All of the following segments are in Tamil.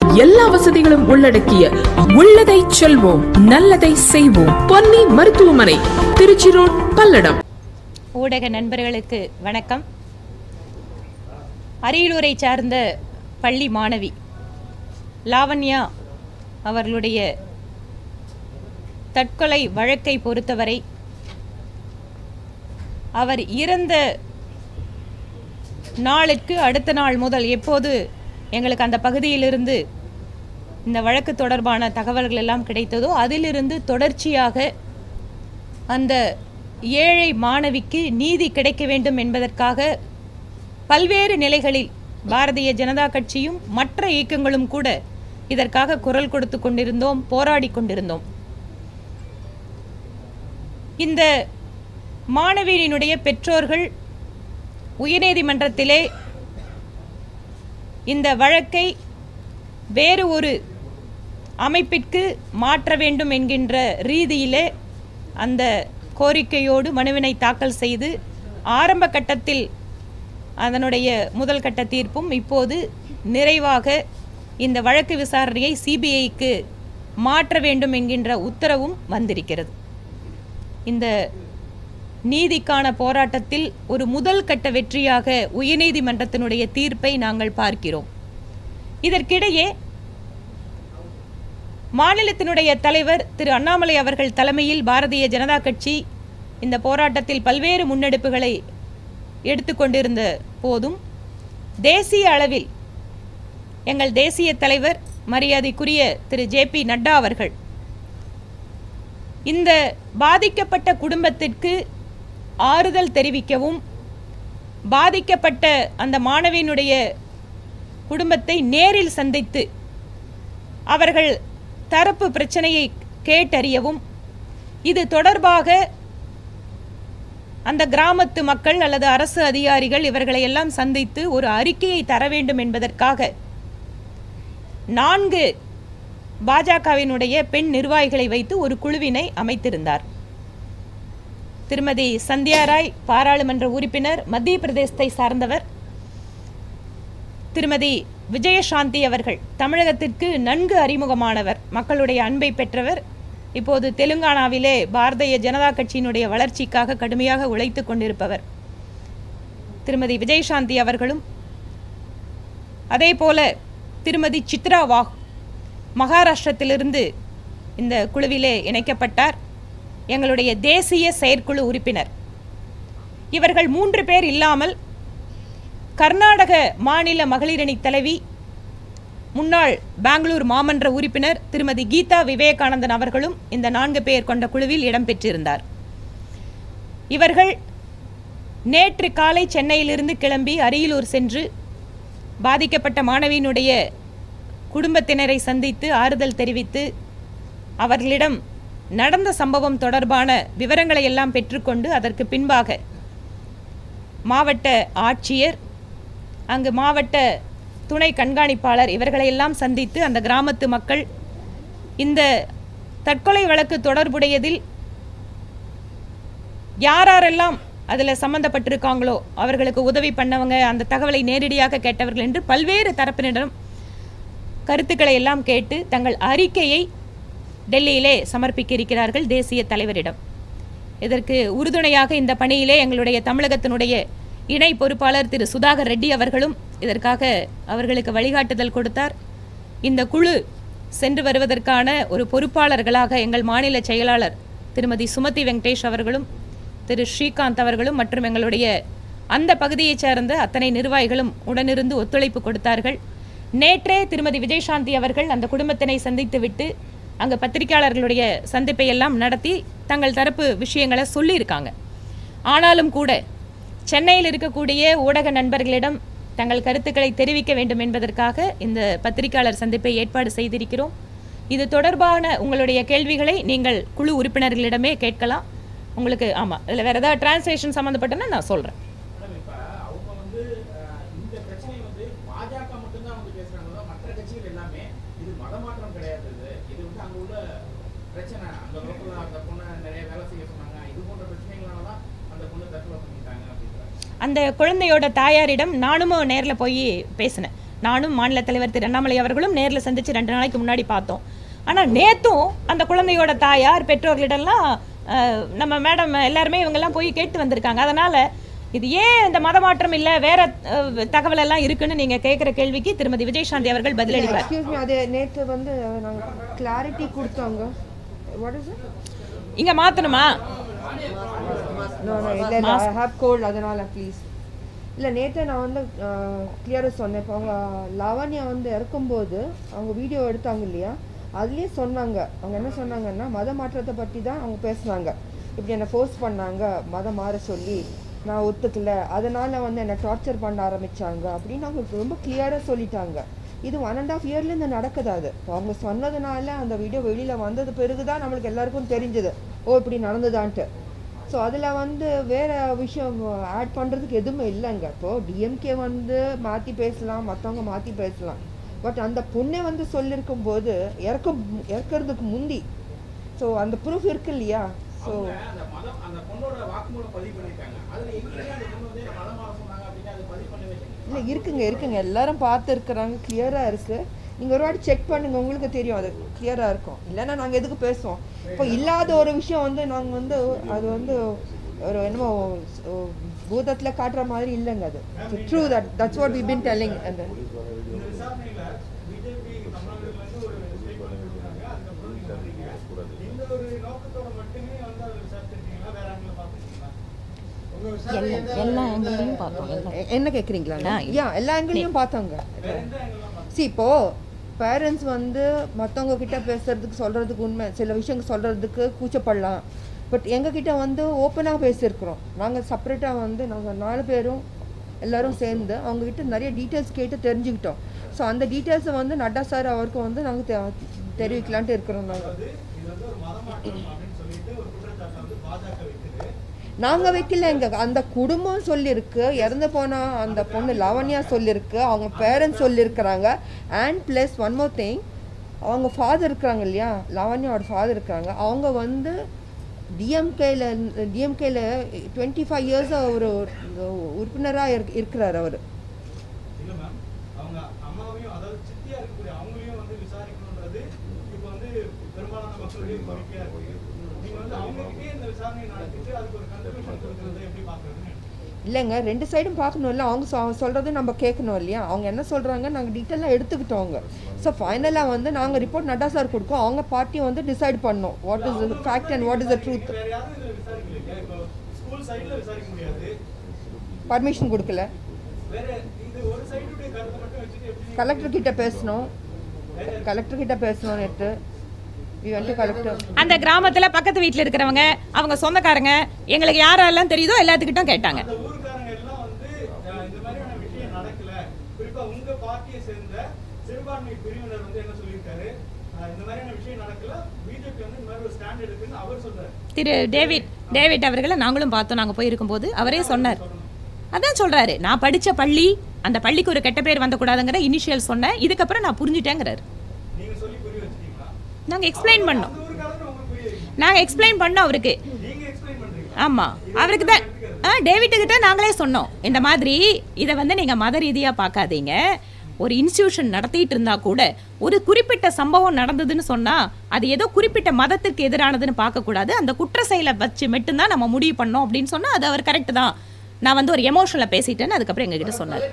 எல்லா வசதிகளும் உள்ளடக்கிய உள்ளதை செல்வோம் நல்லதை செய்வோம் பொன்னி மருத்துவமனை திருச்சி ரோட் பல்லடம் ஊடக நண்பர்களுக்கு வணக்கம் அரியலூரை சார்ந்த பள்ளி மாணவி லாவண்யா அவர்களுடைய தற்கொலை வழக்கை பொறுத்தவரை அவர் இறந்த நாளுக்கு அடுத்த நாள் முதல் எப்போது எங்களுக்கு அந்த பகுதியிலிருந்து இந்த வழக்கு தொடர்பான தகவல்கள் எல்லாம் கிடைத்ததோ அதிலிருந்து தொடர்ச்சியாக அந்த ஏழை மாணவிக்கு நீதி கிடைக்க வேண்டும் என்பதற்காக பல்வேறு நிலைகளில் பாரதிய ஜனதா கட்சியும் மற்ற இயக்கங்களும் கூட இதற்காக குரல் கொடுத்து கொண்டிருந்தோம் போராடி கொண்டிருந்தோம் இந்த மாணவியினுடைய பெற்றோர்கள் உயர்நீதிமன்றத்திலே இந்த வழக்கை வேறு ஒரு அமைப்பிற்கு மாற்ற வேண்டும் என்கின்ற ரீதியிலே அந்த கோரிக்கையோடு மனுவினை தாக்கல் செய்து ஆரம்ப கட்டத்தில் அதனுடைய முதல் கட்ட தீர்ப்பும் இப்போது நிறைவாக இந்த வழக்கு விசாரணையை சிபிஐக்கு மாற்ற வேண்டும் என்கின்ற உத்தரவும் வந்திருக்கிறது இந்த நீதிக்கான போராட்டத்தில் ஒரு முதல் கட்ட வெற்றியாக உயர்நீதிமன்றத்தினுடைய தீர்ப்பை நாங்கள் பார்க்கிறோம் இதற்கிடையே மாநிலத்தினுடைய தலைவர் திரு அண்ணாமலை அவர்கள் தலைமையில் பாரதிய ஜனதா கட்சி இந்த போராட்டத்தில் பல்வேறு முன்னெடுப்புகளை எடுத்துக்கொண்டிருந்த போதும் தேசிய அளவில் எங்கள் தேசிய தலைவர் மரியாதைக்குரிய திரு ஜே பி நட்டா அவர்கள் இந்த பாதிக்கப்பட்ட குடும்பத்திற்கு ஆறுதல் தெரிவிக்கவும் பாதிக்கப்பட்ட அந்த மாணவியினுடைய குடும்பத்தை நேரில் சந்தித்து அவர்கள் தரப்பு பிரச்சனையை கேட்டறியவும் இது தொடர்பாக அந்த கிராமத்து மக்கள் அல்லது அரசு அதிகாரிகள் இவர்களை எல்லாம் சந்தித்து ஒரு அறிக்கையை தர வேண்டும் என்பதற்காக நான்கு பாஜகவினுடைய பெண் நிர்வாகிகளை வைத்து ஒரு குழுவினை அமைத்திருந்தார் திருமதி சந்தியா ராய் பாராளுமன்ற உறுப்பினர் மத்திய பிரதேசத்தை சார்ந்தவர் திருமதி விஜயசாந்தி அவர்கள் தமிழகத்திற்கு நன்கு அறிமுகமானவர் மக்களுடைய அன்பை பெற்றவர் இப்போது தெலுங்கானாவிலே பாரதிய ஜனதா கட்சியினுடைய வளர்ச்சிக்காக கடுமையாக உழைத்து கொண்டிருப்பவர் திருமதி விஜயசாந்தி அவர்களும் அதே போல திருமதி சித்ரா வாக் மகாராஷ்டிரத்திலிருந்து இந்த குழுவிலே இணைக்கப்பட்டார் எங்களுடைய தேசிய செயற்குழு உறுப்பினர் இவர்கள் மூன்று பேர் இல்லாமல் கர்நாடக மாநில மகளிரணி தலைவி முன்னாள் பெங்களூர் மாமன்ற உறுப்பினர் திருமதி கீதா விவேகானந்தன் அவர்களும் இந்த நான்கு பேர் கொண்ட குழுவில் இடம்பெற்றிருந்தார் இவர்கள் நேற்று காலை சென்னையிலிருந்து கிளம்பி அரியலூர் சென்று பாதிக்கப்பட்ட மாணவியினுடைய குடும்பத்தினரை சந்தித்து ஆறுதல் தெரிவித்து அவர்களிடம் நடந்த சம்பவம் தொடர்பான விவரங்களை எல்லாம் பெற்றுக்கொண்டு அதற்கு பின்பாக மாவட்ட ஆட்சியர் அங்கு மாவட்ட துணை கண்காணிப்பாளர் இவர்களையெல்லாம் சந்தித்து அந்த கிராமத்து மக்கள் இந்த தற்கொலை வழக்கு தொடர்புடையதில் யாரெல்லாம் அதில் சம்பந்தப்பட்டிருக்காங்களோ அவர்களுக்கு உதவி பண்ணவங்க அந்த தகவலை நேரடியாக கேட்டவர்கள் என்று பல்வேறு தரப்பினரிடம் கருத்துக்களை எல்லாம் கேட்டு தங்கள் அறிக்கையை டெல்லியிலே சமர்ப்பிக்க இருக்கிறார்கள் தேசிய தலைவரிடம் இதற்கு உறுதுணையாக இந்த பணியிலே எங்களுடைய தமிழகத்தினுடைய இணை பொறுப்பாளர் திரு சுதாகர் ரெட்டி அவர்களும் இதற்காக அவர்களுக்கு வழிகாட்டுதல் கொடுத்தார் இந்த குழு சென்று வருவதற்கான ஒரு பொறுப்பாளர்களாக எங்கள் மாநில செயலாளர் திருமதி சுமதி வெங்கடேஷ் அவர்களும் திரு ஸ்ரீகாந்த் அவர்களும் மற்றும் எங்களுடைய அந்த பகுதியைச் சேர்ந்த அத்தனை நிர்வாகிகளும் உடனிருந்து ஒத்துழைப்பு கொடுத்தார்கள் நேற்றே திருமதி விஜயசாந்தி அவர்கள் அந்த குடும்பத்தினை சந்தித்துவிட்டு அங்கே பத்திரிகையாளர்களுடைய சந்திப்பை எல்லாம் நடத்தி தங்கள் தரப்பு விஷயங்களை சொல்லியிருக்காங்க ஆனாலும் கூட சென்னையில் இருக்கக்கூடிய ஊடக நண்பர்களிடம் தங்கள் கருத்துக்களை தெரிவிக்க வேண்டும் என்பதற்காக இந்த பத்திரிகையாளர் சந்திப்பை ஏற்பாடு செய்திருக்கிறோம் இது தொடர்பான உங்களுடைய கேள்விகளை நீங்கள் குழு உறுப்பினர்களிடமே கேட்கலாம் உங்களுக்கு ஆமாம் இதில் வேறு ஏதாவது டிரான்ஸ்லேஷன் சம்மந்தப்பட்டனா நான் சொல்கிறேன் மேடம் இப்ப அவங்க வந்து அஹ், இந்த பிரச்சனை வந்து பாஜக மட்டும்தான் வந்து பேசுறாங்களோ மற்ற கட்சிகள் எல்லாமே இது மதமாற்றம் கிடையாது இது இது வந்து அங்க உள்ள பிரச்சனை அந்த லோக்கல்ல அந்த பொண்ணை நிறைய வேலை செய்ய சொன்னாங்க இது போன்ற பிரச்சனைகளால தான் அந்த பொண்ணு தற்கொலை பண்ணிட்டாங்க அப்படின்றாங்க அந்த குழந்தையோட தாயாரிடம் நானும் நேரில் போய் பேசினேன் நானும் மாநில தலைவர் திரு அண்ணாமலை அவர்களும் நேரில் சந்திச்சு ரெண்டு நாளைக்கு முன்னாடி பார்த்தோம் ஆனால் நேத்தும் அந்த குழந்தையோட தாயார் பெற்றோர்களிடம்லாம் அஹ், நம்ம மேடம் எல்லாருமே இவங்கெல்லாம் போய் கேட்டு வந்திருக்காங்க அதனால இது ஏன் இந்த மதமாற்றம் இல்லை வேற அஹ், தகவல் எல்லாம் இருக்குன்னு நீங்க கேட்குற கேள்விக்கு திருமதி விஜயசாந்தி அவர்கள் பதிலளிப்பார் எக்ஸ்கியூஸ் மீ அது நேற்று வந்து நாங்கள் கிளாரிட்டி கொடுத்தாங்க வாட் இஸ் இங்க மாத்தணுமா நோ நோ இல்லை இல்லை ஐ ஹேவ் கோல்ட் அதனால ப்ளீஸ் இல்லை நேற்று நான் வந்து கிளியராக சொன்னேன் இப்போ அவங்க லாவண்யா வந்து இறக்கும்போது அவங்க வீடியோ எடுத்தாங்க இல்லையா அதுலேயே சொன்னாங்க அவங்க என்ன சொன்னாங்கன்னா மத மாற்றத்தை பற்றி தான் அவங்க பேசுனாங்க இப்படி என்னை ஃபோர்ஸ் பண்ணாங்க மதம் மாற சொல்லி நான் ஒத்துக்கல அதனால வந்து என்னை டார்ச்சர் பண்ண ஆரம்பிச்சாங்க அப்படின்னு அவங்க ரொம்ப கிளியராக சொல்லிட்டாங்க இது ஒன் அண்ட் ஆஃப் இயர்லேருந்து நடக்குது அது இப்போ அவங்க சொன்னதுனால அந்த வீடியோ வெளியில் வந்தது பிறகு தான் நம்மளுக்கு எல்லாருக்கும் தெரிஞ்சது ஓ இப்படி நடந்ததான்ட்டு ஸோ அதில் வந்து வேறு விஷயம் ஆட் பண்ணுறதுக்கு எதுவுமே இல்லைங்க இப்போது டிஎம்கே வந்து மாற்றி பேசலாம் மற்றவங்க மாற்றி பேசலாம் பட் அந்த பொண்ணை வந்து சொல்லியிருக்கும் போது இறக்க இறக்கிறதுக்கு முந்தி ஸோ அந்த ப்ரூஃப் இருக்கு இல்லையா ஸோ அவங்க அந்த மதம் அந்த பொண்ணோட வாக்குமூலம் பதிவு பண்ணிருக்காங்க அதுல எங்கேயுமே அந்த பொண்ணு வந்து என்ன மதம் மாற சொன்னாங்க அப்படின்னு அது பதிவு பண்ணவே இல்லை இல்லை இருக்குங்க இருக்குங்க எல்லாரும் பார்த்துருக்குறாங்க கிளியராக இருக்குது நீங்கள் ஒரு வாட்டி செக் பண்ணுங்க உங்களுக்கு தெரியும் அது கிளியராக இருக்கும் இல்லைன்னா நாங்கள் எதுக்கு பேசுவோம் இப்போ இல்லாத ஒரு விஷயம் வந்து நாங்கள் வந்து அது வந்து ஒரு என்னமோ பூதத்தில் காட்டுற மாதிரி இல்லைங்க அது true that that's what we been telling அந்த இந்த விசாரணையில பிஜேபி தமிழகத்துல இருந்து ஒரு ஸ்டேட்மெண்ட் கொடுக்குறாங்க அதுக்கப்புறம் நீங்க சொல்றீங்க இந்த ஒரு நோக்கத்தோட மட்டுமே வந்து அதை விசாரிச்சிருக்கீங்களா வேற ஆங்கில பாத்துருக்கீங்களா உங்க விசாரணை எந்த எல்லா ஆங்கிலையும் பார்த்தோம் எ- என்ன கேட்குறீங்களா ஆ, யா எல்லா ஆங்கிலையும் பார்த்தோங்க வேற எந்த ஆங்கிலாம் பாத்து சி இப்போ பேரண்ட்ஸ் வந்து மற்றவங்க கிட்ட பேசுறதுக்கு சொல்றதுக்கு உண்மை சில விஷயங்கள் சொல்றதுக்கு கூச்சப்படலாம் பட் எங்ககிட்ட வந்து ஓப்பனாக பேசியிருக்கிறோம் நாங்கள் செப்பரேட்டாக வந்து நாங்கள் நாலு பேரும் எல்லாரும் சேர்ந்து அவங்ககிட்ட நிறைய டீட்டெயில்ஸ் கேட்டு தெரிஞ்சுக்கிட்டோம் ஸோ அந்த டீட்டெயில்ஸை வந்து நட்டா சார் அவருக்கு வந்து நாங்கள் தெரிவிக்கலான்ட்டு இருக்கிறோம் நாங்கள் அதாவது இது வந்து ஒரு மதமாற்றம் அப்படின்னு சொல்லிட்டு ஒரு குற்றச்சாட்டை வந்து பாஜக வைக்குது நாங்கள் வைக்கல எங்க அந்த குடும்பம் சொல்லியிருக்கு இறந்து போன அந்த பொண்ணு லாவண்யா சொல்லியிருக்கு அவங்க பேரண்ட்ஸ் சொல்லியிருக்கிறாங்க and plus one more thing அவங்க ஃபாதர் இருக்கிறாங்க இல்லையா லாவண்யாவோட ஃபாதர் இருக்காங்க அவங்க வந்து டிஎம்கேல டிஎம்கேல டுவெண்ட்டி ஃபைவ் இயர்ஸாக ஒரு உறுப்பினராக இருக் இருக்கிறார் அவர் இல்ல மேம் அவங்க அம்மாவையும் அதாவது சித்தியா இருக்கக்கூடிய அவங்களையும் வந்து விசாரிக்கணுன்றது இப்போ வந்து பெரும்பாலான மக்களுடைய கோரிக்கையா இருக்கு நீங்க வந்து அவங்க கிட்டே இந்த விசாரணை நடத்திட்டு அதுக்கு ஒரு கன்க்ளூஷன் கொடுக்கறதை எப்படி பாக்குறதுன்னு இல்லைங்க ரெண்டு சைடும் பார்க்கணும்ல அவங்க சொ- சொல்றது நம்ம கேட்கணும் இல்லையா அவங்க என்ன சொல்றாங்க நாங்கள் டீட்டெயிலாக எடுத்துக்கிட்டோங்க ஸோ ஃபைனலாக வந்து நாங்கள் ரிப்போர்ட் நட்டா சார் கொடுக்கோம் அவங்க பார்ட்டி வந்து டிசைட் பண்ணோம் what is fact and what is the truth வேற யாரும் இதுல விசாரிக்கலையா இப்போ ஸ்கூல் சைடுல விசாரிக்க முடியாது பர்மிஷன் கொடுக்கல வேற இது ஒரு சைடுடைய கருத்தை மட்டும் வச்சுட்டு எப்படி கலெக்டர் கிட்ட பேசணும் கலெக்டர் கிட்ட பேசணும் நேற்று வி வந்து கலெக்டர் அந்த கிராமத்துல பக்கத்து வீட்ல இருக்கிறவங்க அவங்க சொந்தக்காரங்க எங்களுக்கு யாரெல்லாம் தெரியுதோ எல்லாத்துக்கிட்டும் கேட்டாங்க அந்த ஊருக்காரங்க எல்லாம் வந்து அஹ், இந்த மாதிரியான விஷயம் நடக்கல குறிப்பா உங்க பார்ட்டியை சேர்ந்த சிறுபான்மை பிரிவினர் வந்து என்ன சொல்லியிருக்காரு அஹ், இந்த மாதிரியான விஷயம் நடக்கல பிஜேபி வந்து இந்த மாதிரி ஒரு ஸ்டாண்ட் எடுக்குன்னு அவர் சொல்றாரு திரு டேவிட் டேவிட் அவர்களை நாங்களும் பார்த்தோம் நாங்கள் போயிருக்கும்போது அவரே சொன்னார் அதான் சொல்றாரு நான் படிச்ச பள்ளி அந்த பள்ளிக்கு ஒரு கெட்ட பேர் வந்துக்கூடாதுங்கிற இனிஷியல் சொன்னேன் இதுக்கப்புறம் நான் புரிஞ்சுட்டேங்கிறாரு நீங்க சொல்லி புரிய வச்சிட்டீங்களா நாங்கள் எக்ஸ்பிளைன் பண்ணோம் அந்த ஊருக்காரங்க உங்களுக்கு புரிய வைக்கணும் நாங்கள் எக்ஸ்பிளைன் பண்ணோம் அவருக்கு நீங்க எக்ஸ்பிளைன் பண்றீங்க ஆமா அவருக்கு தான் ஆ டேவிட் கிட்ட நாங்களே சொன்னோம் இந்த மாதிரி இதை வந்து நீங்க மத ரீதியா பார்க்காதீங்க ஒரு இன்ஸ்டிடியூஷன் நடத்திட்டு இருந்தா கூட ஒரு குறிப்பிட்ட சம்பவம் நடந்ததுன்னு சொன்னா அது ஏதோ குறிப்பிட்ட மதத்துக்கு எதிரானதுன்னு பார்க்க கூடாது அந்த குற்ற செயலை வச்சு மட்டும்தான் நம்ம முடிவு பண்ணோம் அப்படின்னு சொன்னா அது அவர் கரெக்ட் தான் நான் வந்து ஒரு எமோஷனில் பேசிட்டேன்னு அதுக்கப்புறம் எங்ககிட்ட சொன்னார்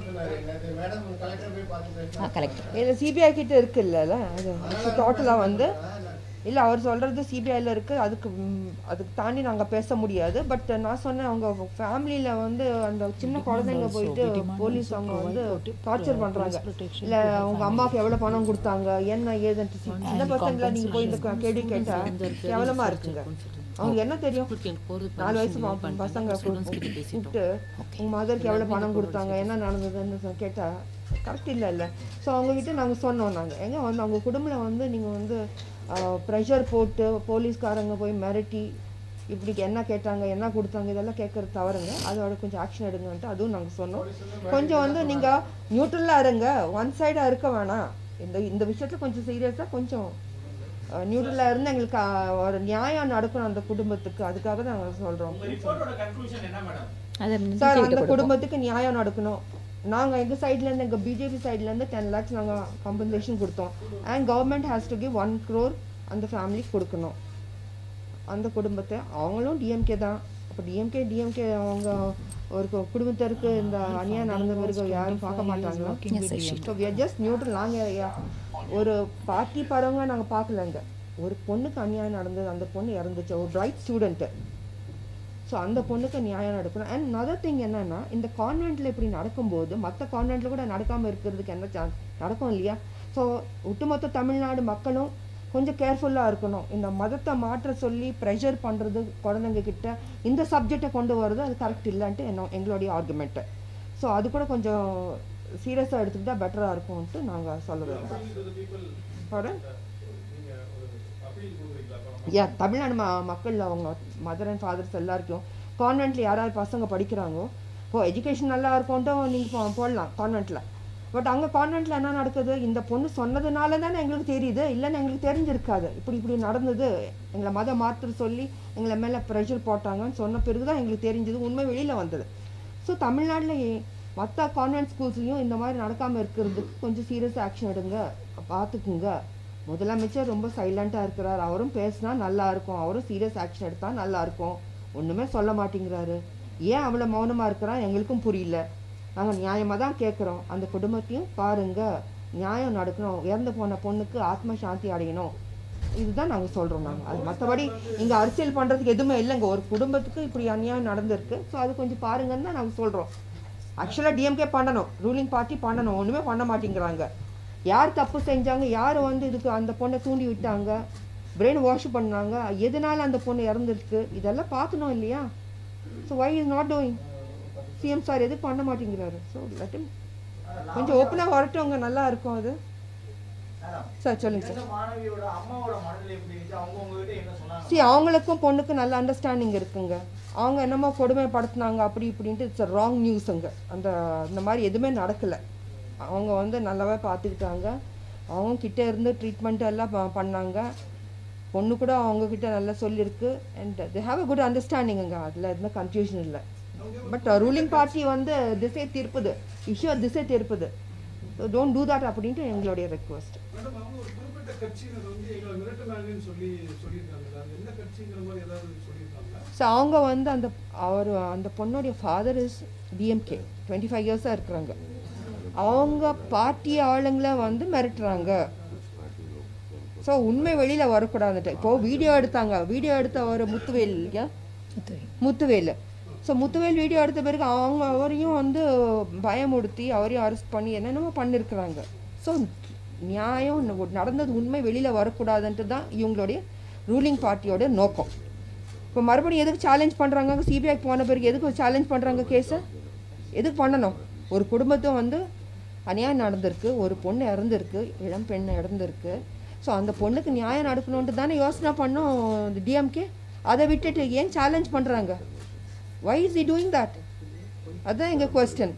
கலெக்டர் இல்லை சிபிஐ கிட்ட இருக்கு இல்லைல்ல அது டோட்டலாக வந்து இல்லை அவர் சொல்கிறது சிபிஐயில் இருக்குது அதுக்கு ம், அதுக்கு தாண்டி நாங்கள் பேச முடியாது பட் நான் சொன்னேன் அவங்க ஃபேமிலியில் வந்து அந்த சின்ன குழந்தைங்க போயிட்டு போலீஸ் அவங்க வந்து டார்ச்சர் பண்ணுறாங்க இல்லை அவங்க அம்மாவுக்கு எவ்வளோ பணம் கொடுத்தாங்க என்ன ஏதுன்ட்டு சின்ன பசங்களை நீங்கள் போய் இந்த க- கேள்வி கேட்டால் கேவலமாக இருக்குங்க அவங்களுக்கு என்ன தெரியும் நாலு வயசு ப- பசங்க கூப்பிட்டு உங்கள் மதருக்கு எவ்வளோ பணம் கொடுத்தாங்க என்ன நடந்ததுன்னு கேட்டால் கரெக்ட் இல்லை இல்லை ஸோ அவங்கக்கிட்ட நாங்கள் சொன்னோம் நாங்கள் எங்க வந்து அவங்க குடும்பத்தில் வந்து நீங்கள் வந்து ப்ரெஷர் போட்டு போலீஸ்காரங்க போய் மிரட்டி இப்படி என்ன கேட்டாங்க என்ன கொடுத்தாங்க இதெல்லாம் கேட்கறது தவறுங்க அதோட கொஞ்சம் ஆக்ஷன் எடுங்கன்ட்டு அதுவும் நாங்கள் சொன்னோம் கொஞ்சம் வந்து நீங்கள் நியூட்ரலாக இருங்க ஒன் சைடாக இருக்க வேணாம் இந்த இந்த விஷயத்தில் கொஞ்சம் சீரியஸாக கொஞ்சம் நியூட்ரலாக இருந்து எங்களுக்கு அஹ், ஒரு நியாயம் நடக்கணும் அந்த குடும்பத்துக்கு அதுக்காக தான் நாங்கள் சொல்கிறோம் உங்க ரிப்போர்ட்டோட கன்க்ளூஷன் என்ன மேடம் அது சார் அந்த குடும்பத்துக்கு நியாயம் நடக்கணும் நாங்கள் எங்கள் சைட்லேருந்து எங்கள் பிஜேபி சைட்லேருந்து டென் லேக்ஸ் நாங்கள் காம்பன்சேஷன் கொடுத்தோம் and government has to give one crore அந்த ஃபேமிலிக்கு கொடுக்கணும் அந்த குடும்பத்தை அவங்களும் டிஎம்கே தான் அப்போ டிஎம்கே டிஎம்கே அவங்க ஒரு கு- குடும்பத்திற்கு இந்த அநியாயம் நடந்த பிறகு யாரும் பார்க்க மாட்டாங்களா so we are just neutral நாங்கள் ஒரு பார்ட்டி பரவங்க நாங்கள் பார்க்கலங்க ஒரு பொண்ணுக்கு அநியாயம் நடந்தது அந்த பொண்ணு இறந்துச்சு ஒரு பிரைட் ஸ்டூடெண்ட்டு ஸோ அந்த பொண்ணுக்கு நியாயம் நடக்கணும் அண்ட் அதர் திங் என்னன்னா இந்த கான்வென்ட்டில் இப்படி நடக்கும்போது மற்ற கான்வென்ட்டில் கூட நடக்காமல் இருக்கிறதுக்கு என்ன சான்ஸ் நடக்கும் இல்லையா ஸோ ஒட்டுமொத்த தமிழ்நாடு மக்களும் கொஞ்சம் கேர்ஃபுல்லாக இருக்கணும் இந்த மதத்தை மாற்ற சொல்லி ப்ரெஷர் பண்ணுறது குழந்தைங்க கிட்ட இந்த சப்ஜெக்டை கொண்டு வர்றது அது கரெக்ட் இல்லைன்ட்டு என்ன எங்களுடைய ஆர்குமெண்ட்டு ஸோ அது கூட கொஞ்சம் சீரியஸாக எடுத்துக்கிட்டா பெட்டராக இருக்கும்ன்ட்டு நாங்கள் சொல்லுறோம் படம் யா தமிழ்நாடு ம மக்கள் அவங்க மதர் அண்ட் ஃபாதர்ஸ் எல்லாருக்கும் கான்வென்ட்டில் யாராவது பசங்க படிக்கிறாங்களோ இப்போ எஜுகேஷன் நல்லா இருக்கும்ட்டும் நீங்கள் போடலாம் கான்வென்ட்டில் பட் அங்கே கான்வென்ட்டில் என்ன நடக்குது இந்த பொண்ணு சொன்னதுனால தானே எங்களுக்கு தெரியுது இல்லைன்னு எங்களுக்கு தெரிஞ்சிருக்காது இப்படி இப்படி நடந்தது எங்களை மதம் மாற்ற சொல்லி எங்களை மேலே ப்ரெஷர் போட்டாங்கன்னு சொன்ன பிறகு தான் எங்களுக்கு தெரிஞ்சது உண்மை வெளியில் வந்தது ஸோ தமிழ்நாட்டில் மற்ற கான்வென்ட் ஸ்கூல்ஸ்லையும் இந்த மாதிரி நடக்காமல் இருக்கிறதுக்கு கொஞ்சம் சீரியஸ் ஆக்ஷன் எடுங்க பார்த்துக்குங்க முதலமைச்சர் ரொம்ப சைலண்ட்டாக இருக்கிறார் அவரும் பேசினா நல்லா இருக்கும் அவரும் சீரியஸ் ஆக்ஷன் எடுத்தால் நல்லா இருக்கும் ஒன்றுமே சொல்ல மாட்டேங்கிறாரு ஏன் அவ்வளோ மௌனமாக இருக்கிறான் எங்களுக்கும் புரியல நாங்கள் நியாயமாக தான் கேட்குறோம் அந்த குடும்பத்தையும் பாருங்க நியாயம் நடக்கணும் இறந்து போன பொண்ணுக்கு ஆத்ம சாந்தி அடையணும் இதுதான் நாங்கள் சொல்கிறோம் நாங்கள் அது மற்றபடி இங்கே அரசியல் பண்ணுறதுக்கு எதுவுமே இல்லைங்க ஒரு குடும்பத்துக்கு இப்படி அநியாயம் நடந்திருக்கு ஸோ அது கொஞ்சம் பாருங்கன்னு தான் நாங்கள் சொல்கிறோம் ஆக்சுவலாக டிஎம்கே பண்ணணும் ரூலிங் பார்ட்டி பண்ணணும் ஒன்றுமே பண்ண மாட்டேங்கிறாங்க யார் தப்பு செஞ்சாங்க யார் வந்து இதுக்கு அந்த பொண்ணை தூண்டி விட்டாங்க பிரெயின் வாஷ் பண்ணாங்க எதனால அந்த பொண்ணு இறந்துருக்கு இதெல்லாம் பார்க்கணும் இல்லையா so why is not doing CM sir எதுவும் பண்ண மாட்டேங்கிறாரு ஸோ லெட் கொஞ்சம் ஓப்பனாக வரட்டும்ங்க நல்லா இருக்கும் அது சார் சொல்லுங்க சார் இந்த மாணவியோட அம்மாவோட மனநிலை எப்படி இருந்துச்சு அவங்க உங்ககிட்ட என்ன சொன்னாங்க சி அவங்களுக்கும் பொண்ணுக்கும் நல்ல அண்டர்ஸ்டாண்டிங் இருக்குங்க அவங்க என்னமோ கொடுமைப்படுத்துனாங்க அப்படி இப்படின்ட்டு இட்ஸ் ராங் நியூஸுங்க அந்த இந்த மாதிரி எதுவுமே நடக்கலை அவங்க வந்து நல்லாவே பார்த்துக்கிட்டாங்க அவங்க கிட்ட இருந்து ட்ரீட்மெண்ட் எல்லாம் ப- பண்ணாங்க பொண்ணு கூட அவங்க கிட்ட நல்லா சொல்லியிருக்கு and they have a good அண்டர்ஸ்டாண்டிங்குங்க அதில் எதுவும் கன்ஃபியூஷன் இல்லை பட் ரூலிங் பார்ட்டி வந்து திசை திருப்புது இஷ்யூ திசை திருப்புது டோன்ட் டூ தட் அப்படின்ட்டு எங்களுடைய ரெக்வஸ்ட் மேடம் அவங்க ஒரு குறிப்பிட்ட கட்சியினர் வந்து எங்களை மிரட்டுனாங்கன்னு சொல்லி சொல்லியிருக்காங்க அது என்ன கட்சிங்கிற மாதிரி ஏதாவது சொல்லியிருக்காங்களா ஸோ அவங்க வந்து அந்த அவர் அந்த பொண்ணுடைய father is DMK twenty five இயர்ஸாக இருக்கிறாங்க அவங்க பார்ட்டி ஆளுங்களை வந்து மிரட்டுறாங்க ஸோ உண்மை வெளியில் வரக்கூடாதுன்ட்டு இப்போது வீடியோ எடுத்தாங்க வீடியோ எடுத்த ஒரு முத்துவேல் இல்லையா முத்துவேல் ஸோ முத்துவேல் வீடியோ எடுத்த பிறகு அவங்க அவரையும் வந்து பயமுடுத்தி அவரையும் அரெஸ்ட் பண்ணி என்னென்னமோ பண்ணியிருக்கிறாங்க ஸோ நியாயம் ந- நடந்தது உண்மை வெளியில் வரக்கூடாதுன்ட்டு தான் இவங்களுடைய ரூலிங் பார்ட்டியோட நோக்கம் இப்போ மறுபடியும் எதுக்கு சேலஞ்ச் பண்ணுறாங்க சிபிஐ போன பிறகு எதுக்கு சேலஞ்ச் பண்ணுறாங்க கேஸை எதுக்கு பண்ணணும் ஒரு குடும்பத்தை வந்து அநியாயம் நடந்திருக்கு ஒரு பொண்ணு இறந்துருக்கு இளம் பெண் இறந்துருக்கு ஸோ அந்த பொண்ணுக்கு நியாயம் நடக்கணுன்ட்டு தானே யோசனை பண்ணோம் டிஎம்கே அதை விட்டுட்டு ஏன் சேலஞ்ச் பண்ணுறாங்க why is he doing that அதுதான் எங்கள் கொஸ்டின்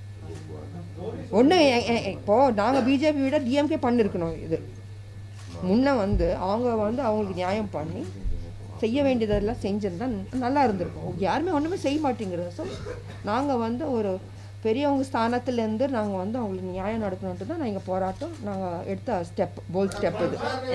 ஒன்று இப்போது நாங்கள் பிஜேபி விட டிஎம்கே பண்ணிருக்கணும் இது முன்ன வந்து அவங்க வந்து அவங்களுக்கு நியாயம் பண்ணி செய்ய வேண்டியதெல்லாம் செஞ்சிருந்தா நல்லா இருந்திருக்கும் யாருமே ஒன்றுமே செய்ய மாட்டேங்கிறது ஸோ நாங்கள் வந்து ஒரு பெரியவங்க ஸ்தானத்துலேருந்து நாங்கள் வந்து அவங்களுக்கு நியாயம் நடக்கணுன்ட்டு தான் நாங்கள் போராட்டம் நாங்கள் எடுத்த ஸ்டெப் போல் ஸ்டெப் இது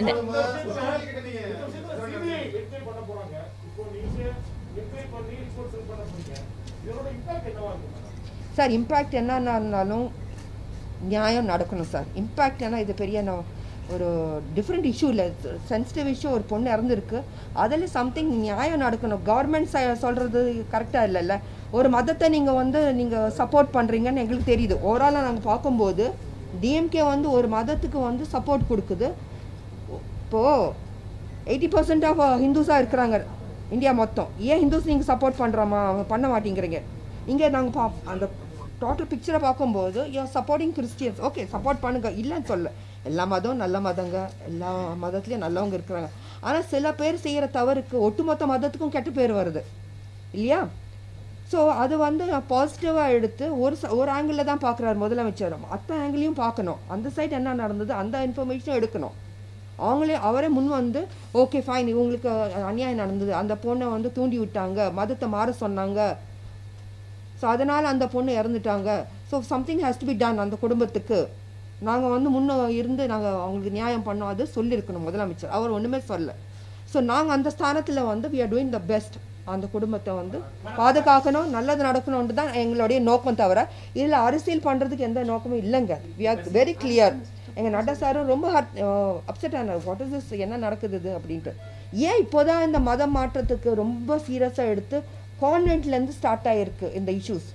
சிபிஐ வெரிஃபை பண்ண போறாங்க இப்போ நீங்க வெரிஃபை பண்ணி ரிப்போர்ட் ஃபில் பண்ண போறீங்க இதோட இம்பாக்ட் என்னவா இருக்கும் மேடம் சார் இம்பேக்ட் என்னன்னா இருந்தாலும் நியாயம் நடக்கணும் சார் இம்பேக்ட் ஏன்னா இது பெரிய ந- ஒரு டிஃப்ரெண்ட் இஷ்யூ இல்லை சென்சிட்டிவ் இஷ்யூ ஒரு பொண்ணு இறந்துருக்கு அதில் சம்திங் நியாயம் நடக்கணும் கவர்மெண்ட் சொல்கிறது கரெக்டாக இல்லைல்ல ஒரு மதத்தை நீங்கள் வந்து நீங்கள் சப்போர்ட் பண்ணுறீங்கன்னு எங்களுக்கு தெரியுது ஓவராலாக நாங்கள் பார்க்கும்போது டிஎம்கே வந்து ஒரு மதத்துக்கு வந்து சப்போர்ட் கொடுக்குது இப்போது எயிட்டி பர்சன்ட் ஆஃப் ஹிந்துஸாக இருக்கிறாங்க இந்தியா மொத்தம் ஏன் ஹிந்துஸ் நீங்கள் சப்போர்ட் பண்ணுறோமா பண்ண மாட்டேங்கிறீங்க இங்கே நாங்கள் பா அந்த டோட்டல் பிக்சரை பார்க்கும்போது you supporting Christians okay support பண்ணுங்க இல்லைன்னு சொல்ல எல்லா மதம் நல்ல மதங்க எல்லா மதத்துலேயும் நல்லவங்க இருக்கிறாங்க ஆனால் சில பேர் செய்கிற தவறுக்கு ஒட்டுமொத்த மதத்துக்கும் கெட்ட பேர் வருது இல்லையா ஸோ அது வந்து நான் பாசிட்டிவாக எடுத்து ஒரு ச- ஒரு ஆங்கிளில் தான் பார்க்குறாரு முதலமைச்சர் மற்ற ஆங்கிளையும் பார்க்கணும் அந்த சைடு என்ன நடந்தது அந்த இன்ஃபர்மேஷனும் எடுக்கணும் அவங்களே அவரே முன் வந்து ஓகே ஃபைன் இவங்களுக்கு அநியாயம் நடந்தது அந்த பொண்ணை வந்து தூண்டி விட்டாங்க மதத்தை மாற சொன்னாங்க ஸோ அதனால் அந்த பொண்ணு இறந்துட்டாங்க so something has to be done அந்த குடும்பத்துக்கு நாங்கள் வந்து முன்ன இருந்து நாங்கள் அவங்களுக்கு நியாயம் பண்ணோம் அது சொல்லியிருக்கணும் முதலமைச்சர் அவர் ஒன்றுமே சொல்லல ஸோ நாங்கள் அந்த ஸ்தானத்தில் வந்து we are doing the best அந்த குடும்பத்தை வந்து பாதுகாக்கணும் நல்லது நடக்கணும்னு தான் எங்களுடைய நோக்கம் தவிர இதில் அரசியல் பண்ணுறதுக்கு எந்த நோக்கமும் இல்லைங்க வி ஆர் வெரி கிளியர் எங்கள் நட்டா சாரும் ரொம்ப அப்செட் ஆனார் வாட் இஸ் திஸ் என்ன நடக்குது இது அப்படின்ட்டு ஏன் இப்போதான் இந்த மதம் மாற்றத்துக்கு ரொம்ப சீரியஸாக எடுத்து கான்வென்ட்லேருந்து ஸ்டார்ட் ஆகிருக்கு இந்த இஷ்யூஸ்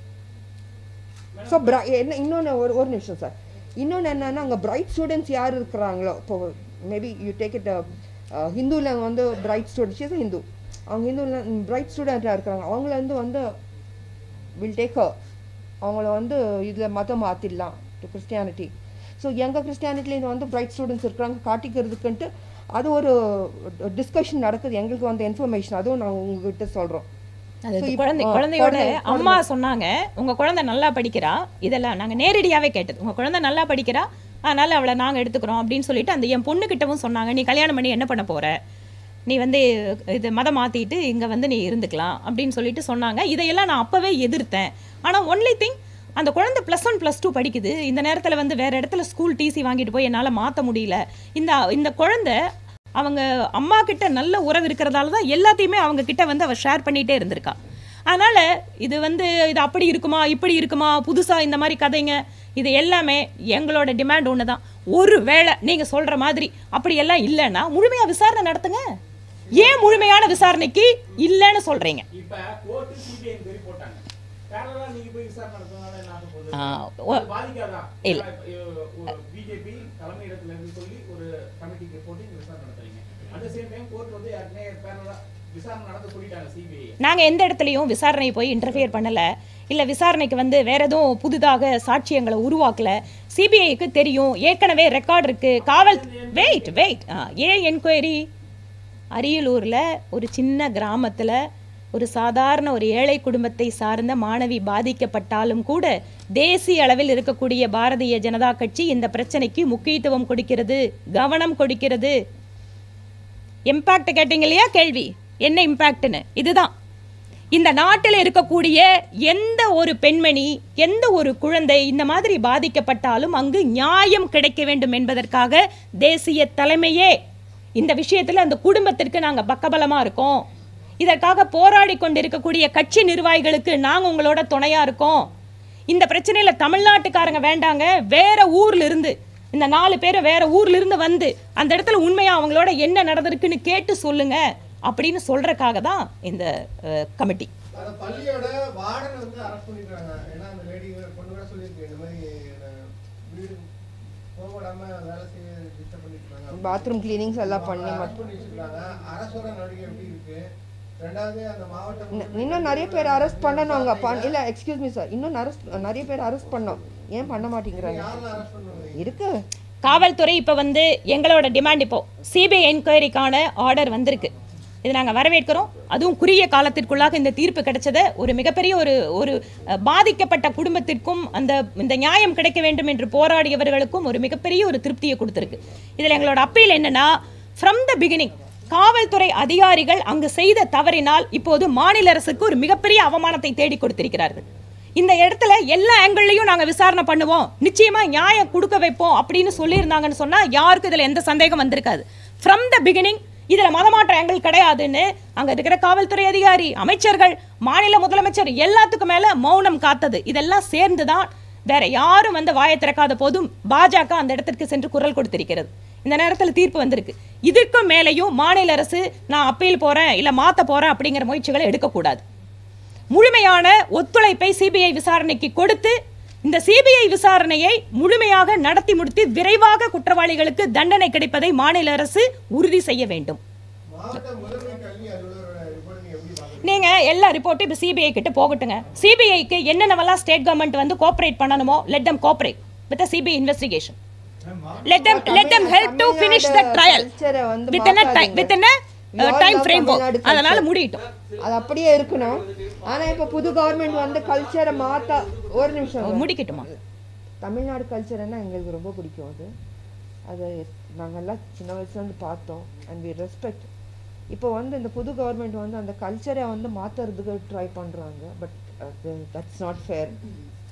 ஸோ என்ன இன்னொன்று ஒரு ஒரு நிமிஷம் சார் இன்னொன்று என்னன்னா அங்கே பிரைட் ஸ்டூடெண்ட்ஸ் யார் இருக்கிறாங்களோ இப்போ மேபி யூ டேக் இட் ஹிந்துவில் வந்து பிரைட் ஸ்டூடெண்ட்ஸ் இஸ் ஹிந்து அவங்க ஹிந்துவில் பிரைட் ஸ்டூடெண்ட்டாக இருக்கிறாங்க அவங்கள வந்து வந்து வில் டேக் அவங்கள வந்து இதில் மதம் மாற்றிடலாம் டு கிறிஸ்டியானிட்டி ஸோ எங்கள் கிறிஸ்டியானிட்டிலேருந்து வந்து பிரைட் ஸ்டூடெண்ட்ஸ் இருக்கிறாங்க காட்டிக்கிறதுக்குன்ட்டு அது ஒரு டிஸ்கஷன் நடக்குது எங்களுக்கு வந்த இன்ஃபர்மேஷன் அதுவும் நாங்கள் உங்ககிட்ட சொல்கிறோம் அது So, இது இப்ப- குழந்தை ஆ, குழந்தையோட குழந்தை- அம்மா சொன்னாங்க உங்க குழந்தை நல்லா படிக்கிறா இதெல்லாம் நாங்க நேரடியாவே கேட்டது உங்க குழந்தை நல்லா படிக்கிறா அதனால அவளை நாங்க எடுத்துக்கிறோம் அப்படின்னு சொல்லிட்டு அந்த என் பொண்ணு கிட்டவும் சொன்னாங்க நீ கல்யாணம் பண்ணி என்ன பண்ண போற நீ வந்து இது மதம் மாத்திட்டு இங்க வந்து நீ இருந்துக்கலாம் அப்படின்னு சொல்லிட்டு சொன்னாங்க இதையெல்லாம் நான் அப்பவே எதிர்த்தேன் ஆனா ஒன்லி திங் அந்த குழந்தை ப்ளஸ் ஒன் ப்ளஸ் டூ படிக்குது இந்த நேரத்துல வந்து வேற இடத்துல ஸ்கூல் டிசி வாங்கிட்டு போய் என்னால மாத்த முடியல இந்த இந்த குழந்தை அவங்க அம்மா கிட்ட நல்ல உறவு இருக்கிறதால தான் எல்லாத்தையுமே அவங்க கிட்ட வந்து அவ ஷேர் பண்ணிட்டே இருந்திருக்கா அதனால இது வந்து இது அப்படி இருக்குமா இப்படி இருக்குமா புதுசா இந்த மாதிரி கதைங்க இது எல்லாமே எங்களோட டிமாண்ட் ஒன்று தான் ஒரு வேளை நீங்க சொல்ற மாதிரி அப்படி எல்லாம் இல்லைன்னா முழுமையா விசாரணை நடத்துங்க ஏன் முழுமையான விசாரணைக்கு இல்லைன்னு சொல்றீங்க இப்ப கோர்ட்டு சிபிஐ என்கொயரி போட்டாங்க பேரலா நீங்க போய் விசாரணை நடத்தினால என்ன ஆக போகுது ஆ, ஒ- அது பாதிக்காதா இல்ல. பிஜேபி தலைமை இடத்துல இருந்து சொல்லி ஒரு கமிட்டிக்கு போட்டு நீங்க விசாரணை நடத்துறீங்க அந்த சேம் டைம் கோர்ட் வந்து ஏற்கனவே பேரலா விசாரணை நடத்த சொல்லிட்டாங்க சிபிஐ நாங்க எந்த இடத்துலையும் விசாரணை போய் இன்டர்ஃபியர் பண்ணல இல்ல விசாரணைக்கு வந்து வேற எதுவும் புதிதாக சாட்சியங்களை உருவாக்கல சிபிஐக்கு தெரியும் ஏற்கனவே ரெக்கார்ட் இருக்கு காவல் வெயிட் வெயிட் ஏன் என்கொயரி அரியலூர்ல ஒரு சின்ன கிராமத்துல ஒரு சாதாரண ஒரு ஏழை குடும்பத்தை சார்ந்த மாணவி பாதிக்கப்பட்டாலும் கூட தேசிய அளவில் இருக்கக்கூடிய பாரதிய ஜனதா கட்சி இந்த பிரச்சனைக்கு முக்கியத்துவம் கொடுக்கிறது கவனம் கொடுக்கிறது இம்பாக்ட் கேட்டீங்க இல்லையா கேள்வி என்ன இம்பாக்ட்னு இதுதான் இந்த நாட்டில் இருக்கக்கூடிய எந்த ஒரு பெண்மணி எந்த ஒரு குழந்தை இந்த மாதிரி பாதிக்கப்பட்டாலும் அங்கு நியாயம் கிடைக்க வேண்டும் என்பதற்காக தேசிய தலைமையே இந்த விஷயத்தில் அந்த குடும்பத்திற்கு நாங்கள் பக்கபலமா இருக்கோம் இதற்காக போராடி கொண்டிருக்கக்கூடிய கட்சி நிர்வாகிகளுக்கு நாங்கள் உங்களோட துணையா இருக்கோம் இந்த பிரச்சனையில தமிழ்நாட்டுக்காரங்க வேண்டாங்க வேற ஊர்ல இருந்து இந்த நாலு பேர் வேற ஊர்ல இருந்து வந்து அந்த இடத்துல உண்மையா அவங்களோட என்ன நடந்திருக்குன்னு கேட்டு சொல்லுங்க அப்படின்னு சொல்றதுக்காக தான் இந்த கமிட்டி அந்த பள்ளியோட வார்டனை வந்து அரெஸ்ட் பண்ணிருக்காங்க ஏன்னா அந்த லேடி பொண்ணு கூட சொல்லியிருக்கு இந்த மாதிரி அஹ், வீடு போகவிடாம வேலை செய்ய டிஸ்டர்ப் பண்ணிருக்காங்க பாத்ரூம் கிளீனிங்ஸ் எல்லாம் பண்ணி அரெஸ்ட் பண்ணி வச்சிருக்காங்க அரசோட நடவடிக்கை எப்படி இருக்கு ரெண்டாவது அந்த மாவட்ட இன்னும் இன்னும் நிறைய பேர் அரெஸ்ட் பண்ணணுங்க பண் இல்லை எக்ஸ்கியூஸ் மீ சார் இன்னும் அரெஸ்ட் நிறைய பேர் அரெஸ்ட் பண்ணோம் ஏன் பண்ண மாட்டேங்கிறாங்க யாரெல்லாம் அரெஸ்ட் பண்ணுவாங்க இருக்கு காவல்துறை இப்போ வந்து எங்களோட டிமாண்ட் இப்போ சிபிஐ என்கொயரிக்கான ஆர்டர் வந்திருக்கு இது நாங்கள் வரவேற்கிறோம் அதுவும் குறுகிய காலத்திற்குள்ளாக இந்த தீர்ப்பு கிடைச்சதை ஒரு மிகப்பெரிய ஒரு ஒரு அஹ், பாதிக்கப்பட்ட குடும்பத்திற்கும் அந்த இந்த நியாயம் கிடைக்க வேண்டும் என்று போராடியவர்களுக்கும் ஒரு மிகப்பெரிய ஒரு திருப்தியை கொடுத்துருக்கு இதில் எங்களோட அப்பீல் என்னன்னா ஃப்ரம் த பிகினிங் காவல்துறை அதிகாரிகள் அங்கு செய்த தவறினால் இப்போது மாநில அரசுக்கு ஒரு மிகப்பெரிய அவமானத்தை தேடி கொடுத்திருக்கிறார்கள் இந்த இடத்துல எல்லா ஆங்கிள்லையும் நாங்க விசாரணை பண்ணுவோம் நிச்சயமா நியாயம் கொடுக்க வைப்போம் அப்படின்னு சொல்லியிருந்தாங்கன்னு சொன்னா யாருக்கும் இதுல எந்த சந்தேகம் வந்திருக்காது ஃப்ரம் த பிகினிங் இதுல மதமாற்ற ஆங்கிள் கிடையாதுன்னு அங்க இருக்கிற காவல்துறை அதிகாரி அமைச்சர்கள் மாநில முதலமைச்சர் எல்லாத்துக்கும் மேல மௌனம் காத்தது இதெல்லாம் சேர்ந்துதான் வேற யாரும் வந்து வாயை திறக்காத போதும் பாஜக அந்த இடத்திற்கு சென்று குரல் கொடுத்திருக்கிறது இந்த நேரத்தில் தீர்ப்பு வந்திருக்கு இதற்கும் மேலேயும் மாநில அரசு நான் அப்பீல் போறேன் இல்ல மாத்த போறேன் அப்படிங்கிற முயற்சிகளை எடுக்கக்கூடாது முழுமையான ஒத்துழைப்பை சிபிஐ விசாரணைக்கு கொடுத்து இந்த சிபிஐ விசாரணையை முழுமையாக நடத்தி முடித்து விரைவாக குற்றவாளிகளுக்கு தண்டனை கிடைப்பதை மாநில அரசு உறுதி செய்ய வேண்டும் மாவட்ட முதன்மை கல்வி அலுவலரோட ரிப்போர்ட் நீங்க எப்படி பாக்குறீங்க நீங்க எல்லா ரிப்போர்ட்டும் இப்போ சிபிஐ கிட்ட போகட்டுங்க சிபிஐக்கு என்னென்னவெல்லாம் ஸ்டேட் கவர்மெண்ட் வந்து கோஆபரேட் பண்ணணுமோ let them cooperate with CBI investigation let them let them help to finish the trial culture-அ வந்து within a time மாத்தாதீங்க. within a We all time love frame Tamil Nadu culture. அதனால முடியட்டும் அது அப்படியே இருக்கணும் ஆனா இப்ப புது கவர்மெண்ட் வந்து கல்ச்சரை மாத்தா ஒரு நிமிஷம் முடிக்கட்டுமா தமிழ்நாடு கல்ச்சர்னா எங்களுக்கு ரொம்ப பிடிக்கும் அது அது நாங்கெல்லாம் சின்ன வயசுலேருந்து பார்த்தோம் அண்ட் வி ரெஸ்பெக்ட் இப்போ வந்து இந்த புது கவர்மெண்ட் வந்து அந்த கல்ச்சரை வந்து மாற்றுறதுக்கு ட்ரை பண்ணுறாங்க பட் தட்ஸ் நாட் ஃபேர்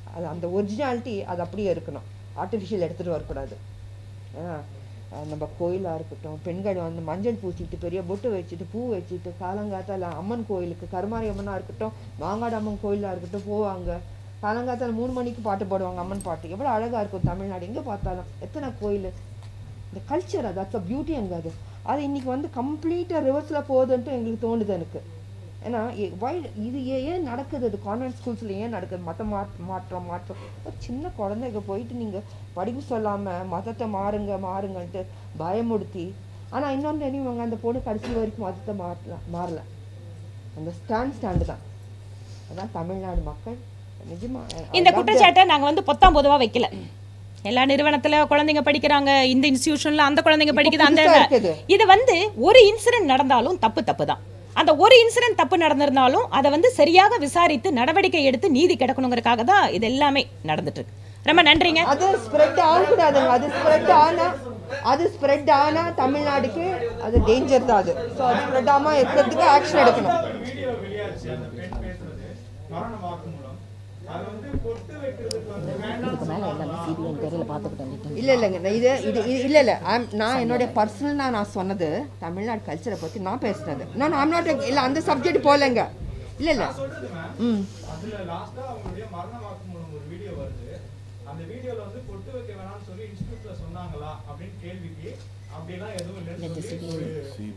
அது அந்த ஒரிஜினாலிட்டி அது அப்படியே இருக்கணும் ஆர்டிஃபிஷியல் எடுத்துகிட்டு வரக்கூடாது ஏன்னா அஹ் நம்ம கோயிலாக இருக்கட்டும் பெண்கள் வந்து மஞ்சள் பூசிட்டு பெரிய பொட்டு வச்சுட்டு பூ வச்சுட்டு காலங்காத்தால அம்மன் கோயிலுக்கு கருமாரி அம்மனாக இருக்கட்டும் மாங்காடு அம்மன் கோயிலாக இருக்கட்டும் போவாங்க காலங்காத்தால மூணு மணிக்கு பாட்டு பாடுவாங்க அம்மன் பாட்டு எவ்வளோ அழகாக இருக்கும் தமிழ்நாடு எங்கே பார்த்தாலும் எத்தனை கோயில் இந்த கல்ச்சர் அது அட்ஸ் பியூட்டி அங்கே அது அது இன்னைக்கு வந்து கம்ப்ளீட்டாக ரிவர்ஸில் போகுதுன்ட்டு எங்களுக்கு தோணுது எனக்கு ஏன்னா எ- why இது ஏன் ஏன் நடக்குது அது கான்வென்ட் ஸ்கூல்ஸில் ஏன் நடக்குது மத மா மாற்றம் மாற்றம் ஒரு சின்ன குழந்தைங்க போயிட்டு நீங்கள் படிப்பு சொல்லாமல் மதத்தை மாறுங்க மாறுங்கன்ட்டு பயமுடுத்தி ஆனால் இன்னொன்று தெரியுமாங்க அந்த பொண்ணு கடைசி வரைக்கும் மதத்தை மாறல மாறல அந்த ஸ்டாண்ட் ஸ்டாண்டு தான் அதான் தமிழ்நாடு மக்கள் நிஜமா I- I இந்த love their- குற்றச்சாட்டை நாங்க வந்து பொத்தாம் பொதுவா வைக்கல எல்லா நிறுவனத்துல குழந்தைங்க படிக்கிறாங்க இந்த இன்ஸ்டிடியூஷன்ல அந்த குழந்தைங்க படிக்குது அந்த புதுசா இருக்குது. இது வந்து ஒரு இன்சிடென்ட் நடந்தாலும் தப்பு தப்பு தான் அந்த ஒரு இன்சிடென்ட் தப்பு நடந்திருந்தாலும் அதை வந்து சரியாக விசாரித்து நடவடிக்கை எடுத்து நீதி கிடைக்கணுங்கிறதுக்காக தான் இது எல்லாமே நடந்துட்டு இருக்கு ரொம்ப நன்றிங்க அது ஸ்ப்ரெட் ஆகக்கூடாதுங்க அது ஸ்ப்ரெட் ஆனா அது ஸ்ப்ரெட் ஆனா தமிழ்நாடுக்கு அது டேஞ்சர் தான் அது ஸோ அது ஸ்ப்ரெட் ஆகாம இருக்கிறதுக்கு ஆக்ஷன் எடுக்கணும் வீடியோ வெளியாச்சு அந்த பெண் பேசுறது மரண வாக்குமூலம் அது வந்து பொட்டு வைக்கிறதுக்கு வந்து வேண்டாம் இல்ல இல்லைங்க நான் இது இது இது- இல்ல இல்ல I'm- நான் என்னுடைய பர்சனலா நான் சொன்னது தமிழ்நாடு கல்ச்சரை பத்தி நான் பேசுனது நான் ஐம் நாட் இல்ல அந்த சப்ஜெக்ட் போகலைங்க இல்ல இல்ல சொல்றது மேம் ம் அதுல லாஸ்டா அவங்களுடைய மரண வாக்குமூலம் ஒரு வீடியோ வருது அந்த வீடியோல வந்து பொட்டு வைக்க வேணாம்னு சொல்லி இன்ஸ்டியூட்ல சொன்னாங்களா அப்படின்னு கேள்விக்கு அப்படிலாம் எதுவும் இல்லைன்னு சொல்லி ஒரு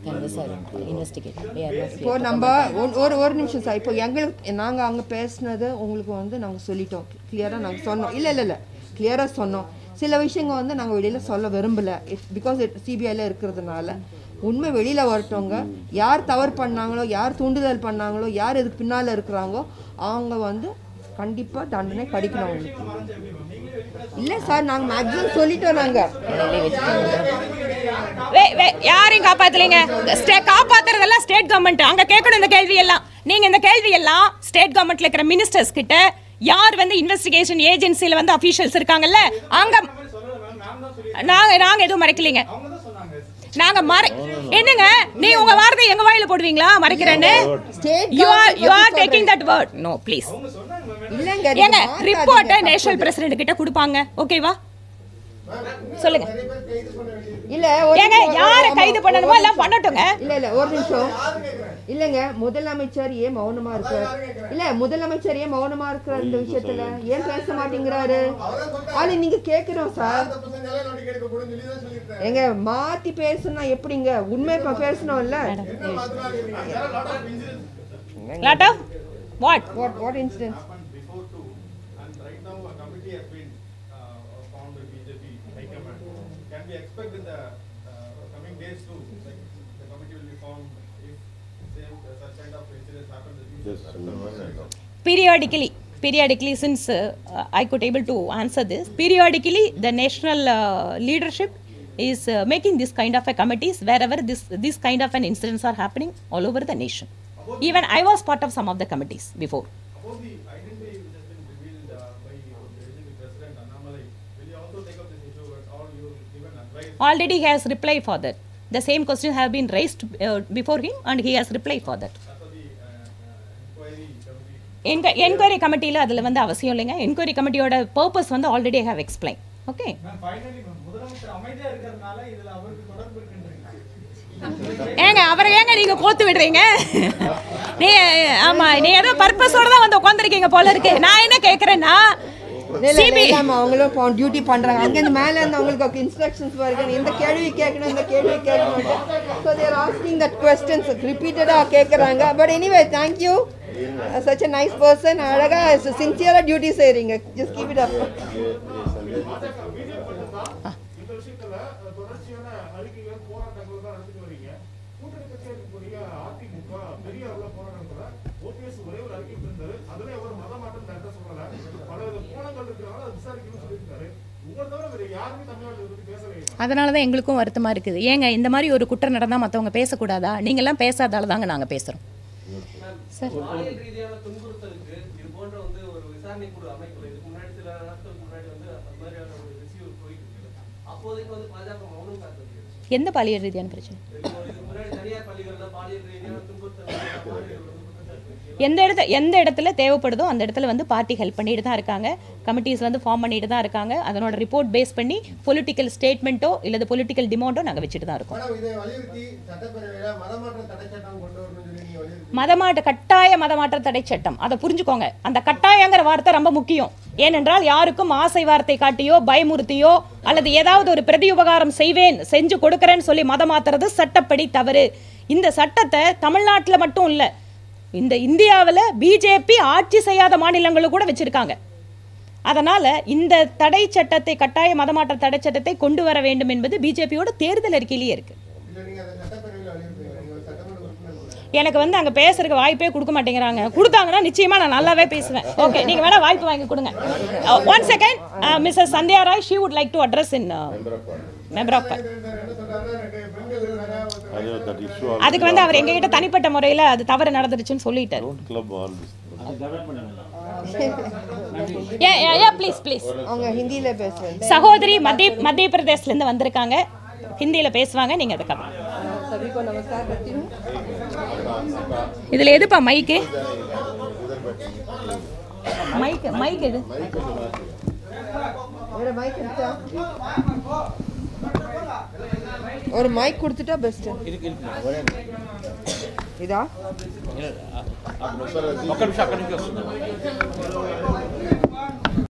இப்போ நம்ம ஒரு- ஒரு ஒரு நிமிஷம் சார் இப்போ எங்களுக்கு நாங்கள் அங்கே பேசுனது உங்களுக்கு வந்து நாங்கள் சொல்லிட்டோம் கிளியராக நாங்கள் சொன்னோம் இல்லை இல்லை இல்லை கிளியராக சொன்னோம் சில விஷயங்கள் வந்து நாங்கள் வெளியில் சொல்ல விரும்பலை பிகாஸ் சிபிஐயில் இருக்கிறதுனால உண்மை வெளியில் வரட்டவங்க யார் தவறு பண்ணாங்களோ யார் தூண்டுதல் பண்ணாங்களோ யார் இதுக்கு பின்னால் இருக்கிறாங்களோ அவங்க வந்து கண்டிப்பாக தண்டனை கிடைக்கணும் அவங்களுக்கு இல்லை சார் நாங்கள் மேக்ஸிமம் சொல்லிட்டோம் நாங்கள் வே வே யாரையும் காப்பாத்தலைங்க ஸ்டே காப்பாத்துறதெல்லாம் ஸ்டேட் கவர்மெண்ட் அங்க கேட்கணும் இந்த கேள்வி எல்லாம் நீங்க இந்த கேள்வி எல்லாம் ஸ்டேட் கவர்மெண்ட்ல இருக்கிற மினிஸ்டர்ஸ் கிட்ட யார் வந்து இன்வெஸ்டிகேஷன் ஏஜென்சில வந்து அபிஷியல்ஸ் இருக்காங்கல்ல அங்க சொல்லல மேம் நான் தான் சொல்லி நாங்க நாங்க எதுவும் மறைக்கலைங்க அவங்க தான் சொன்னாங்க நாங்க மறை என்னங்க நீ உங்க வார்த்தை எங்க வாயில போடுவீங்களா மறைக்கிறேன்னு state you are you are taking that word no please இல்லைங்க ஏங்க ரிப்போர்ட்டை நேஷனல் பிரசிடென்ட் கிட்ட கொடுப்பாங்க ஓகேவா சொல்லுங்க நிறைய பேர் கைது பண்ண வேண்டியது இல்லை ஒரு ஏங்க நிமிஷம். யாரை ஆமா, கைது பண்ணணுமோ எல்லாம் பண்ணட்டுங்க இல்ல இல்ல ஒரு நிமிஷம் இல்லங்க முதலமைச்சர் ஏன் மௌனமா இருக்கார் இல்ல முதலமைச்சர் ஏன் மௌனமா இருக்கிறார் இந்த விஷயத்துல ஏன் பேச மாட்டேங்கிறாரு அது நீங்க கேக்குறோம் சார் தப்பு செஞ்சாலே நடவடிக்கை எடுக்கக்கூடாதுன்னு சொல்லி தான் சொல்லியிருக்காரு எங்க மாத்தி பேசுனா எப்படிங்க உண்மை இப்ப பேசணும்ல என்ன மாத்திரம் இருக்கீங்க There are lot of incidents lot of what what what incident happened before too, and right now a committee has been uh, formed by BJP High Command. Can we expect in the uh, coming days too, like the committee will be formed if same uh, such kind of incidents happen in the future? periodically periodically since uh, i could able to answer this periodically the national uh, leadership is uh, making this kind of a committees wherever this this kind of an incidents are happening all over the nation even i was part of some of the committees before About the identity which has been revealed uh, by uh, the BJP President Annamalai, will you also take up this issue or you will give an advice? already he has replied for that the same question have been raised uh, before him and he has replied for that As for the uh, uh, inquiry committee, என்க என்கொயரி கமிட்டியில் அதில் வந்து அவசியம் இல்லைங்க என்கொயரி கமிட்டியோட பர்பஸ் வந்து already have explain okay ma'am finally ma'am முதலமைச்சர் அமைதியா இருக்கிறதுனால இதுல அவருக்கு தொடர்பு இருக்குன்றீங்க ஏங்க அவரை ஏங்க நீங்க கோத்து விடுறீங்க நீ ஆமா நீ ஏதோ பர்பஸோட தான் வந்து உட்காந்துருக்கீங்க போல இருக்கு நான் என்ன கேக்குறேன்னா சிபி அவங்களும் டியூட்டி பண்றாங்க அங்க இருந்து மேல இருந்து அவங்களுக்கு இன்ஸ்ட்ரக்ஷன்ஸ் வருது இந்த கேள்வி கேட்கணும் இந்த கேள்வி கேட்கணும் so they're asking that questions ரிப்பீட்டடா கேட்குறாங்க but anyway thank you such a nice person அழகா சின்சியரா டியூட்டி செய்றீங்க ஜஸ்ட் கீப் இட் அப் இந்த விஷயத்துல அஹ், தொடர்ச்சியான அறிக்கைகள் போராட்டங்கள் தான் நடத்திட்டு வரீங்க கூட்டணி கட்சியா இருக்கக்கூடிய அதிமுக பெரிய அளவுல போராட்டம் கூட ஓபிஎஸ் ஒரே ஒரு அறிக்கை இருந்தாரு அதுல அவர் மத மாற்றம் கரெக்டா சொல்லல பல கோணங்கள் இருக்கிறனால அதை விசாரிக்கணும்னு சொல்லியிருக்காரு உங்களை தவிர வேற யாருமே தமிழ்நாட்டில் இதை பத்தி பேசலையே அதனால தான் எங்களுக்கும் வருத்தமா இருக்குது ஏங்க இந்த மாதிரி ஒரு குற்றம் நடந்தா மத்தவங்க பேசக்கூடாதா நீங்கெல்லாம் பேசாதால தாங்க நாங்க பேசுறோம் சார் பாலியல் ரீதியான துன்புறுத்தலுக்கு இது போன்ற வந்து ஒரு விசாரணை குழு அமைக்கல இதுக்கு முன்னாடி சில நாட்களுக்கு முன்னாடி வந்து அந்த மாதிரியான ஒரு ரிசீவ் போயிட்டு இருக்கு அப்போதைக்கு வந்து பாஜக மௌனம் காத்தது எந்த பாலியல் ரீதியான பிரச்சனை இதுக்கு முன்னாடி தனியார் பள்ளிகள்ல பாலியல் ரீதியான துன்புறுத்தல் பாலியல் வந்து குற்றச்சாட்டு இருக்கு. எந்த இடத்த எந்த இடத்துல தேவைப்படுதோ அந்த இடத்துல வந்து பார்ட்டி ஹெல்ப் பண்ணிட்டு தான் இருக்காங்க கமிட்டிஸ் வந்து ஃபார்ம் பண்ணிட்டு தான் இருக்காங்க அதனோட ரிப்போர்ட் பேஸ் பண்ணி பொலிட்டிக்கல் ஸ்டேட்மெண்ட்டோ இல்லது பொலிட்டிக்கல் டிமாண்டோ நாங்கள் வச்சுட்டு தான் இருக்கோம் மேடம் இதை வலியுறுத்தி சட்டப்பேரவையில மதமாற்ற தடை சட்டம் கொண்டு வரணும்னு சொல்லி நீங்க வலியுறுத்தி மதமாற்ற கட்டாய மதமாற்ற தடை சட்டம் அதை புரிஞ்சுக்கோங்க அந்த கட்டாயங்கிற வார்த்தை ரொம்ப முக்கியம் ஏனென்றால் யாருக்கும் ஆசை வார்த்தை காட்டியோ பயமுறுத்தியோ அல்லது ஏதாவது ஒரு பிரதி உபகாரம் செய்வேன் செஞ்சு கொடுக்கறேன்னு சொல்லி மதம் மாத்துறது சட்டப்படி தவறு இந்த சட்டத்தை தமிழ்நாட்டில் மட்டும் இல்லை இந்த இந்தியாவில் பிஜேபி ஆட்சி செய்யாத மாநிலங்களும் கூட வச்சிருக்காங்க அதனால இந்த தடை சட்டத்தை கட்டாய மதமாற்ற தடை சட்டத்தை கொண்டு வர வேண்டும் என்பது பிஜேபியோட தேர்தல் அறிக்கையிலேயே இருக்கு இல்ல நீங்க அந்த சட்டப்பேரவையில வலியுறுத்துங்க நீங்க ஒரு சட்டமன்ற உறுப்பினர் கூட. எனக்கு வந்து அங்க பேசுறதுக்கு வாய்ப்பே கொடுக்க மாட்டேங்கிறாங்க கொடுத்தாங்கன்னா நிச்சயமா நான் நல்லாவே பேசுவேன் ஓகே நீங்க வேணா வாய்ப்பு வாங்கி கொடுங்க one second Mrs Sandhya Roy she would like to address in member of என்ன சொல்றாங்கன்னா ரெண்டு பெண்கள் இருக்காங்க ஒருத்தர் that issue அதுக்கு வந்து அவர் எங்ககிட்ட தனிப்பட்ட முறையில அது தவறு நடந்துருச்சுன்னு சொல்லிட்டாரு don't club all this. ஏ ஏ ப்ளீஸ் ப்ளீஸ் அவங்க ஹிந்தியில பேசுறேன் சகோதரி மத்திய மத்திய பிரதேஷ்ல இருந்து வந்திருக்காங்க ஹிந்தியில பேசுவாங்க நீங்க அதை கவனம் सभी को नमस्कार करती हूँ இதுல எதுப்பா மைக்கு மைக் மைக் எது ஒரு மைக் எடுத்தா ஒரு மைக் கொடுத்துட்டா பெஸ்ட் இதா ఒక్క నిమిషం అక్కడి నుంచి వస్తుంది